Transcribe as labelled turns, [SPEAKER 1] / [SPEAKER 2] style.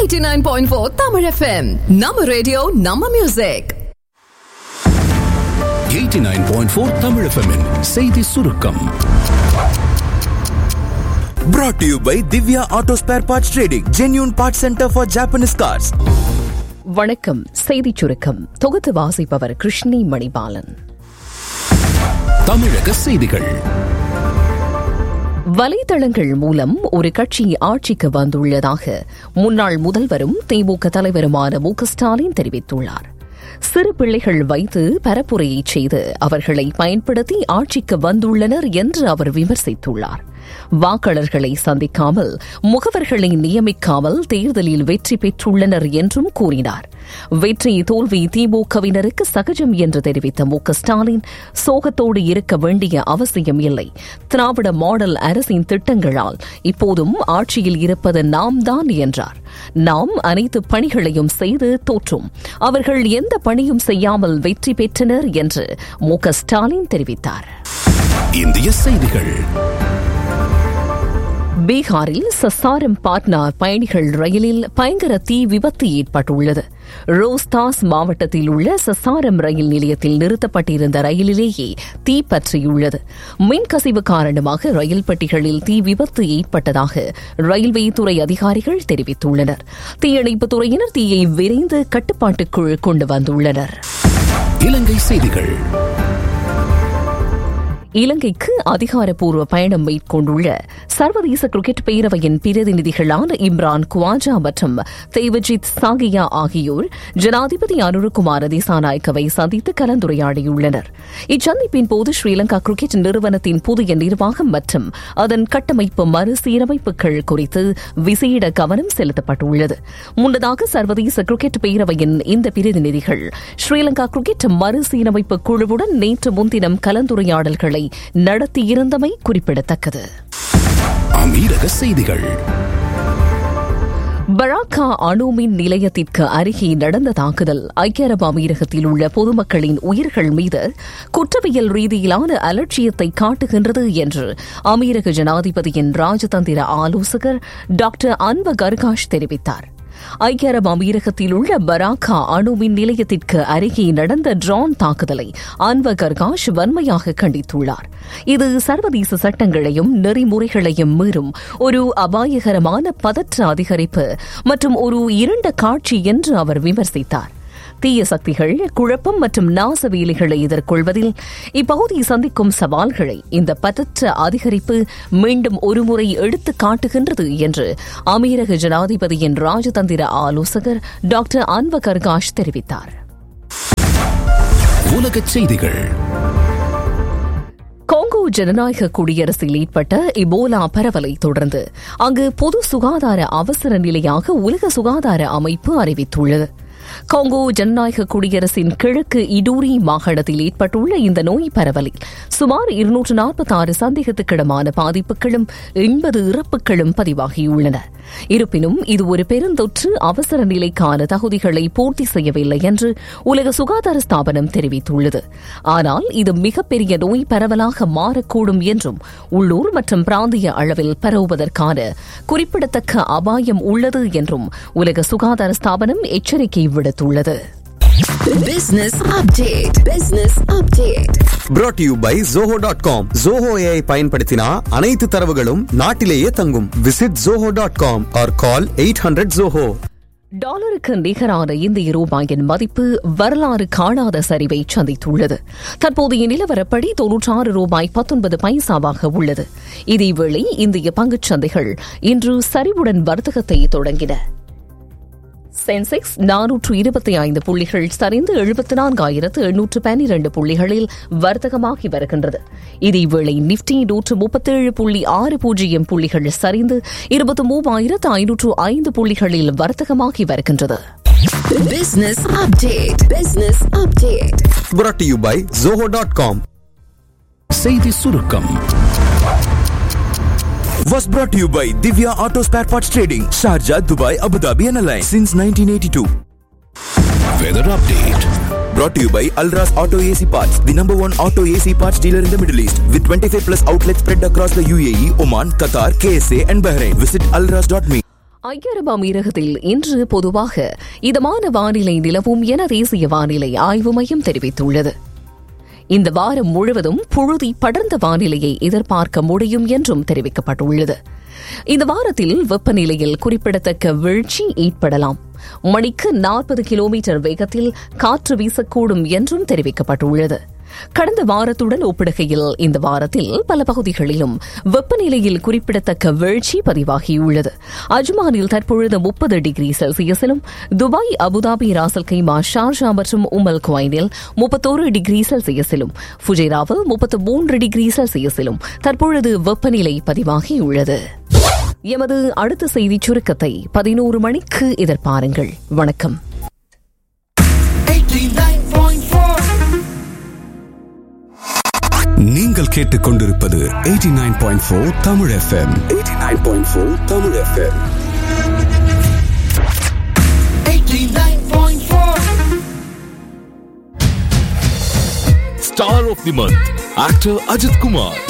[SPEAKER 1] 89.4 Tamil FM. நம்ம radio நம்ம music
[SPEAKER 2] 89.4 Tamil FM -இன் செய்தி சுருக்கம்
[SPEAKER 3] Brought to you by Divya Auto Spare Parts Trading, genuine parts center for Japanese cars.
[SPEAKER 4] வணக்கம் செய்திச் சுருக்கம் தொகுத்து வாசிப்பவர் கிருஷ்ணி மணிபாலன்
[SPEAKER 2] தமிழக செய்திகள்
[SPEAKER 4] வலைதளங்கள் மூலம் ஒரு கட்சி ஆட்சிக்கு வந்துள்ளதாக முன்னாள் முதல்வரும் திமுக தலைவருமான மு க ஸ்டாலின் தெரிவித்துள்ளார் சிறு பிள்ளைகள் வைத்து பரப்புரையை செய்து அவர்களை பயன்படுத்தி ஆட்சிக்கு வந்துள்ளனர் என்று அவர் விமர்சித்துள்ளார் வாக்காளர்களை சந்திக்காமல் முகவர்களை நியமிக்காமல் தேர்தலில் வெற்றி பெற்றுள்ளனர் என்றும் கூறினார் வெற்றி தோல்வி திமுகவினருக்கு சகஜம் என்று தெரிவித்த மு க ஸ்டாலின் சோகத்தோடு இருக்க வேண்டிய அவசியம் இல்லை திராவிட மாடல் அரசின் திட்டங்களால் இப்போதும் ஆட்சியில் இருப்பது நாம் தான் என்றார் நாம் அனைத்து பணிகளையும் செய்து தோற்றும் அவர்கள் எந்த பணியும் செய்யாமல் வெற்றி பெற்றனர் என்று மு க ஸ்டாலின் தெரிவித்தார்
[SPEAKER 2] இந்திய செய்திகள்
[SPEAKER 4] பீகாரில் சசாரம் பாட்னா பயணிகள் ரயிலில் பயங்கர தீ விபத்து ஏற்பட்டுள்ளது ரோஸ்தாஸ் மாவட்டத்தில் உள்ள சசாரம் ரயில் நிலையத்தில் நிறுத்தப்பட்டிருந்த ரயிலிலேயே தீ பற்றியுள்ளது மின்கசிவு காரணமாக ரயில் பெட்டிகளில் தீ விபத்து ஏற்பட்டதாக ரயில்வே துறை அதிகாரிகள் தெரிவித்துள்ளனர் தீயணைப்புத் துறையினர் தீயை விரைந்து கட்டுப்பாட்டுக்குள் கொண்டு வந்துள்ளனர்
[SPEAKER 2] இலங்கை செய்திகள்
[SPEAKER 4] இலங்கைக்கு அதிகாரப்பூர்வ பயணம் மேற்கொண்டுள்ள சர்வதேச கிரிக்கெட் பேரவையின் பிரதிநிதிகளான இம்ரான் குவாஜா மற்றும் தேவஜித் சாகியா ஆகியோர் ஜனாதிபதி அனுருகுமார திசாநாயக்கவை சந்தித்து கலந்துரையாடியுள்ளனர் இச்சந்திப்பின் போது ஸ்ரீலங்கா கிரிக்கெட் நிறுவனத்தின் புதிய நிர்வாகம் மற்றும் அதன் கட்டமைப்பு மறுசீரமைப்புகள் குறித்து விசேட கவனம் செலுத்தப்பட்டுள்ளது முன்னதாக சர்வதேச கிரிக்கெட் பேரவையின் இந்த பிரதிநிதிகள் ஸ்ரீலங்கா கிரிக்கெட் மறுசீரமைப்பு குழுவுடன் நேற்று முன்தினம் கலந்துரையாடல்களை நடத்தியிருந்தமை குறிப்பிடத்தக்கது
[SPEAKER 2] அமீரக செய்திகள்
[SPEAKER 4] பராக்கா அணுமின் நிலையத்திற்கு அருகே நடந்த தாக்குதல் ஐக்கிய அரபு அமீரகத்தில் உள்ள பொதுமக்களின் உயிர்கள் மீது குற்றவியல் ரீதியிலான அலட்சியத்தை காட்டுகின்றது என்று அமீரக ஜனாதிபதியின் ராஜதந்திர ஆலோசகர் டாக்டர் அன்வ கர்காஷ் தெரிவித்தார் ஐக்கிய அரபு அமீரகத்தில் உள்ள பராக்கா அணுமின் நிலையத்திற்கு அருகே நடந்த ட்ரோன் தாக்குதலை அன்வ கர்காஷ் வன்மையாக கண்டித்துள்ளார் இது சர்வதேச சட்டங்களையும் நெறிமுறைகளையும் மீறும் ஒரு அபாயகரமான பதற்ற அதிகரிப்பு மற்றும் ஒரு இருண்ட காட்சி என்று அவர் விமர்சித்தார் தீய சக்திகள் குழப்பம் மற்றும் நாச வேலைகளை எதிர்கொள்வதில் இப்பகுதி சந்திக்கும் சவால்களை இந்த பதற்ற அதிகரிப்பு மீண்டும் ஒருமுறை எடுத்து காட்டுகின்றது என்று அமீரக ஜனாதிபதியின் ராஜதந்திர ஆலோசகர் டாக்டர் அன்வ கர்காஷ் தெரிவித்தார்
[SPEAKER 2] உலகச் செய்திகள்
[SPEAKER 4] கோங்கோ ஜனநாயக குடியரசில் ஏற்பட்ட இபோலா பரவலை தொடர்ந்து அங்கு பொது சுகாதார அவசர நிலையாக உலக சுகாதார அமைப்பு அறிவித்துள்ளது காங்கோ ஜனநாயக குடியரசின் கிழக்கு இடூரி மாகாணத்தில் ஏற்பட்டுள்ள இந்த நோய் பரவலில் சுமார் இருநூற்று நாற்பத்தாறு சந்தேகத்துக்கிடமான பாதிப்புகளும் எண்பது இறப்புகளும் பதிவாகியுள்ளன இருப்பினும் இது ஒரு பெருந்தொற்று அவசர நிலைக்கான தகுதிகளை பூர்த்தி செய்யவில்லை என்று உலக சுகாதார ஸ்தாபனம் தெரிவித்துள்ளது ஆனால் இது மிகப்பெரிய நோய் பரவலாக மாறக்கூடும் என்றும் உள்ளூர் மற்றும் பிராந்திய அளவில் பரவுவதற்கான குறிப்பிடத்தக்க அபாயம் உள்ளது என்றும் உலக சுகாதார ஸ்தாபனம் எச்சரிக்கை விடுத்துள்ளது
[SPEAKER 1] Business update. Business update.
[SPEAKER 3] Brought to you by Zoho.com. Zoho AI பயன்படுத்தினா அனைத்து தரவுகளும் நாட்டிலேயே தங்கும். Visit Zoho.com or call 800 Zoho.
[SPEAKER 4] டாலருக்கு நிகரான இந்திய ரூபாயின் மதிப்பு வரலாறு காணாத சரிவை சந்தித்துள்ளது தற்போதைய நிலவரப்படி தொன்னூற்றாறு ரூபாய் பத்தொன்பது பைசாவாக உள்ளது இதேவேளை இந்திய பங்குச் சந்தைகள் இன்று சரிவுடன் வர்த்தகத்தை தொடங்கின சென்செக்ஸ் நானூற்று இருபத்தி ஐந்து புள்ளிகள் சரிந்து எழுபத்தி நான்காயிரத்து எண்ணூற்று பன்னிரண்டு புள்ளிகளில் வர்த்தகமாகி வருகின்றது இதேவேளை நிப்டி நூற்று முப்பத்தேழு புள்ளி ஆறு பூஜ்ஜியம் புள்ளிகள் சரிந்து இருபத்தி மூவாயிரத்து ஐநூற்று ஐந்து புள்ளிகளில் வர்த்தகமாகி வருகின்றது
[SPEAKER 1] Business update. Business update.
[SPEAKER 3] Brought to you by Zoho.com.
[SPEAKER 2] செய்தி சுருக்கம்
[SPEAKER 3] Was brought to you by Divya Auto Spare Parts Trading, Sharjah, Dubai, Abu Dhabi and Alliance since 1982.
[SPEAKER 2] Weather update
[SPEAKER 3] Brought to you by Alras Auto AC Parts, the number one auto AC parts dealer in the Middle East, with 25 plus outlets spread across the UAE, Oman, Qatar, KSA, and Bahrain. Visit alras.me.
[SPEAKER 4] ஐக்கிய அரபு அமீரகத்தில் இன்று பொதுவாக இதமான வானிலை நிலவும் என தேசிய வானிலை ஆய்வு மையம் தெரிவித்துள்ளது இந்த வாரம் முழுவதும் புழுதி படர்ந்த வானிலையை எதிர்பார்க்க முடியும் என்றும் தெரிவிக்கப்பட்டுள்ளது இந்த வாரத்தில் வெப்பநிலையில் குறிப்பிடத்தக்க வீழ்ச்சி ஏற்படலாம் மணிக்கு நாற்பது கிலோமீட்டர் வேகத்தில் காற்று வீசக்கூடும் என்றும் தெரிவிக்கப்பட்டுள்ளது கடந்த வாரத்துடன் ஒப்பிடுகையில் இந்த வாரத்தில் பல பகுதிகளிலும் வெப்பநிலையில் குறிப்பிடத்தக்க வீழ்ச்சி பதிவாகியுள்ளது அஜ்மானில் தற்பொழுது முப்பது டிகிரி செல்சியஸிலும் Dubai Abu Dhabi Ras al Khaimah Sharjah மற்றும் உமல் குவைனில் முப்பத்தோரு டிகிரி செல்சியஸிலும் ஃபுஜைராவில் முப்பத்து மூன்று டிகிரி செல்சியஸிலும் தற்பொழுது வெப்பநிலை பதிவாகியுள்ளது எமது அடுத்த செய்திச் சுருக்கத்தை பதினோரு மணிக்கு எதிர்பாருங்கள் வணக்கம்
[SPEAKER 2] நீங்கள் கேட்டுக்கொண்டிருப்பது 89.4 Tamil FM 89.4 Tamil FM
[SPEAKER 5] Star of the month, actor Ajit Kumar.